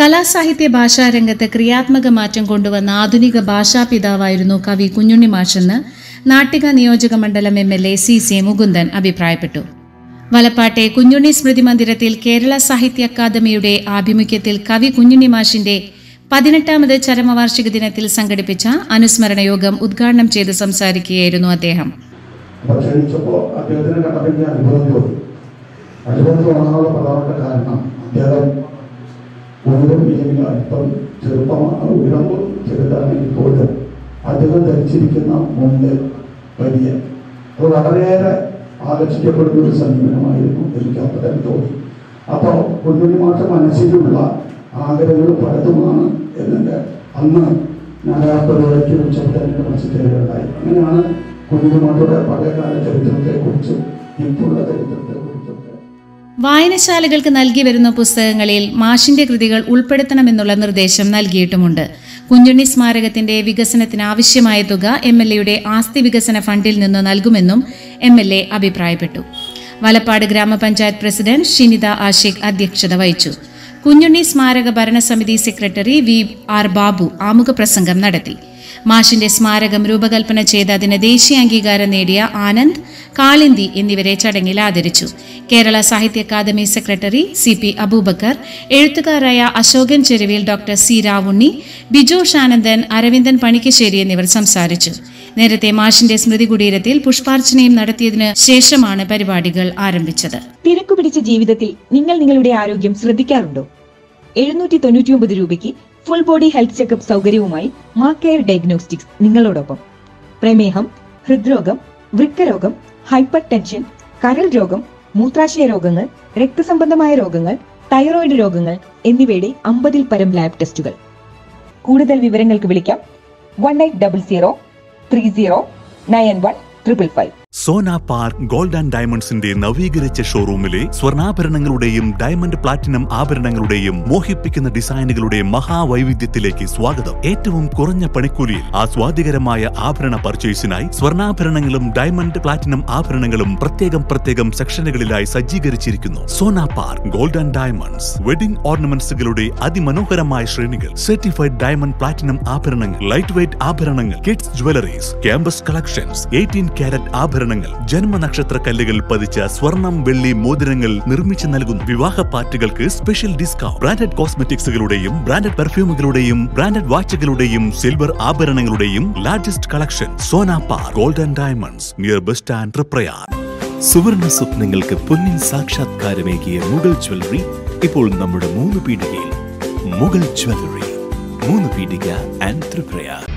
കലാസാഹിത്യ ഭാഷാരംഗത്ത് ക്രിയാത്മക മാറ്റം കൊണ്ടുവന്ന ആധുനിക ഭാഷാപിതാവായിരുന്നു കവി കുഞ്ഞുണ്ണി മാഷെന്ന് നാട്ടിക നിയോജക മണ്ഡലം M L A C C Mukundan അഭിപ്രായപ്പെട്ടു വലപ്പാട്ടെ കുഞ്ഞുണ്ണി സ്മൃതി മന്ദിരത്തിൽ കേരള സാഹിത്യ അക്കാദമിയുടെ ആഭിമുഖ്യത്തിൽ കവി കുഞ്ഞുണ്ണി മാഷിന്റെ പതിനെട്ടാമത് ചരമവാർഷിക ദിനത്തിൽ സംഘടിപ്പിച്ച അനുസ്മരണ യോഗം ഉദ്ഘാടനം ചെയ്ത് സംസാരിക്കുകയായിരുന്നു അദ്ദേഹം അപ്പോൾ ക്ഷണിച്ചപ്പോൾ അദ്ദേഹത്തിനെ കണ്ടപ്പോൾ എനിക്ക് അനുഭവം തോന്നി അനുഭവം തോന്നാനുള്ള പ്രധാനപ്പെട്ട കാരണം അദ്ദേഹം ഉയരം ഇല്ലെങ്കിൽ അല്പം ചെറുപ്പമാണ് ഉയരം ചെറുതാണെങ്കിൽ പോലും അദ്ദേഹം ധരിച്ചിരിക്കുന്ന മുണ്ട് വലിയ അത് വളരെയേറെ ആകർഷിക്കപ്പെടുന്ന ഒരു സമീപനമായിരുന്നു എനിക്ക് അപ്പോൾ തന്നെ തോന്നി അപ്പോൾ കുഞ്ഞുണ്ണി മാഷ മനസ്സിലുള്ള ആഗ്രഹങ്ങൾ പലതുമാണ് എന്നെ അന്ന് നാരായണപ്പുരയ്ക്ക് വിളിച്ചപ്പോൾ തന്നെ മനസ്സിലായി അങ്ങനെയാണ് കുഞ്ഞുമാട്ടയുടെ പഴയകാല ചരിത്രത്തെക്കുറിച്ചും ഇപ്പോഴുള്ള ചരിത്രത്തെക്കുറിച്ചൊക്കെ വായനശാലകൾക്ക് നൽകി വരുന്ന പുസ്തകങ്ങളിൽ മാഷിന്റെ കൃതികൾ ഉൾപ്പെടുത്തണമെന്നുള്ള നിർദ്ദേശം നൽകിയിട്ടുമുണ്ട് കുഞ്ഞുണ്ണി സ്മാരകത്തിന്റെ വികസനത്തിന് ആവശ്യമായ തുക എം എൽ എയുടെ ആസ്തി വികസന ഫണ്ടിൽ നിന്ന് നൽകുമെന്നും എം എൽ എ അഭിപ്രായപ്പെട്ടു വലപ്പാട് ഗ്രാമപഞ്ചായത്ത് പ്രസിഡന്റ് ഷിനിത ആഷിഖ് അധ്യക്ഷത വഹിച്ചു കുഞ്ഞുണ്ണി സ്മാരക ഭരണസമിതി സെക്രട്ടറി വി ആർ ബാബു ആമുഖ പ്രസംഗം നടത്തി മാഷിന്റെ സ്മാരകം രൂപകൽപ്പന ചെയ്ത് അതിന് ദേശീയ അംഗീകാരം നേടിയ ആനന്ദ് കാളിന്തി എന്നിവരെ ചടങ്ങിൽ ആദരിച്ചു Kerala Sahitya Akademi secretary C P Abubakar എഴുത്തുകാരായ അശോകൻ ചെരുവിൽ ഡോക്ടർ സി രാവുണ്ണി ബിജോഷ് ആനന്ദൻ അരവിന്ദൻ പണിക്കശ്ശേരി എന്നിവർ സംസാരിച്ചു നേരത്തെ മാഷിന്റെ സ്മൃതി കുടീരത്തിൽ പുഷ്പാർച്ചനയും നടത്തിയതിനു ശേഷമാണ് പരിപാടികൾ ആരംഭിച്ചത് തിരക്കു പിടിച്ച ജീവിതത്തിൽ നിങ്ങൾ നിങ്ങളുടെ ആരോഗ്യം ശ്രദ്ധിക്കാറുണ്ടോ എഴുന്നൂറ്റി തൊണ്ണൂറ്റിയൊമ്പത് രൂപയ്ക്ക് ഫുൾ ബോഡി ഹെൽത്ത് ചെക്കപ്പ് സൗകര്യവുമായി മാ കെയർ ഡയഗ്നോസ്റ്റിക്സ് നിങ്ങളോടൊപ്പം പ്രമേഹം ഹൃദ്രോഗം വൃക്കരോഗം ഹൈപ്പർ ടെൻഷൻ കരൾ രോഗം മൂത്രാശയ രോഗങ്ങൾ രക്തസംബന്ധമായ രോഗങ്ങൾ തൈറോയിഡ് രോഗങ്ങൾ എന്നിവയുടെ അമ്പതിൽ പരം ലാബ് ടെസ്റ്റുകൾ കൂടുതൽ വിവരങ്ങൾക്ക് വിളിക്കാം one eight double zero three zero nine one triple five Sona park gold and ഡയമണ്ട്സിന്റെ നവീകരിച്ച ഷോറൂമിലെ സ്വർണ്ണാഭരണങ്ങളുടെയും ഡയമണ്ട് പ്ലാറ്റിനം ആഭരണങ്ങളുടെയും മോഹിപ്പിക്കുന്ന ഡിസൈനുകളുടെ മഹാവൈവിധ്യത്തിലേക്ക് സ്വാഗതം ഏറ്റവും കുറഞ്ഞ പണിക്കൂലിയിൽ ആസ്വാദികരമായ ആഭരണ പർച്ചേസിനായി സ്വർണ്ണാഭരണങ്ങളും ഡയമണ്ട് പ്ലാറ്റിനം ആഭരണങ്ങളും പ്രത്യേകം പ്രത്യേകം സെക്ഷനുകളിലായി സജ്ജീകരിച്ചിരിക്കുന്നു Sona park gold and diamonds wedding ഓർണമെന്റ്സുകളുടെ അതിമനോഹരമായ ശ്രേണികൾ സർട്ടിഫൈഡ് ഡയമണ്ട് പ്ലാറ്റിനം ആഭരണങ്ങൾ ലൈറ്റ് വെയ്റ്റ് ആഭരണങ്ങൾ kids jewelleries campus collections eighteen carat ആഭരണങ്ങൾ ജന്മനക്ഷത്ര കല്ലുകൾ പതിച്ച സ്വർണം വെള്ളി മോതിരങ്ങൾ നിർമ്മിച്ചു നൽകുന്നു വിവാഹ പാർട്ടികൾക്ക് സ്പെഷ്യൽ ഡിസ്കൗണ്ട് ബ്രാൻഡഡ് കോസ്മെറ്റിക്സുകളുടെയും ബ്രാൻഡഡ് പെർഫ്യൂമുകളുടെയും ബ്രാൻഡഡ് വാച്ചുകളുടെയും സിൽവർ ആഭരണങ്ങളുടെയും largest collection Sona park gold and diamonds near bus stand Triprayar സുവർണ സ്വപ്നങ്ങൾക്ക് പൊന്നിൻ സാക്ഷാത്കാരമേകിയ മുഗൾ ജ്വല്ലറി ഇപ്പോൾ നമ്മുടെ മൂന്ന് പീടികയിൽ മുഗൾ ജ്വല്ലറി മൂന്ന് പീടിക ആൻഡ് ത്രിപ്രയാർ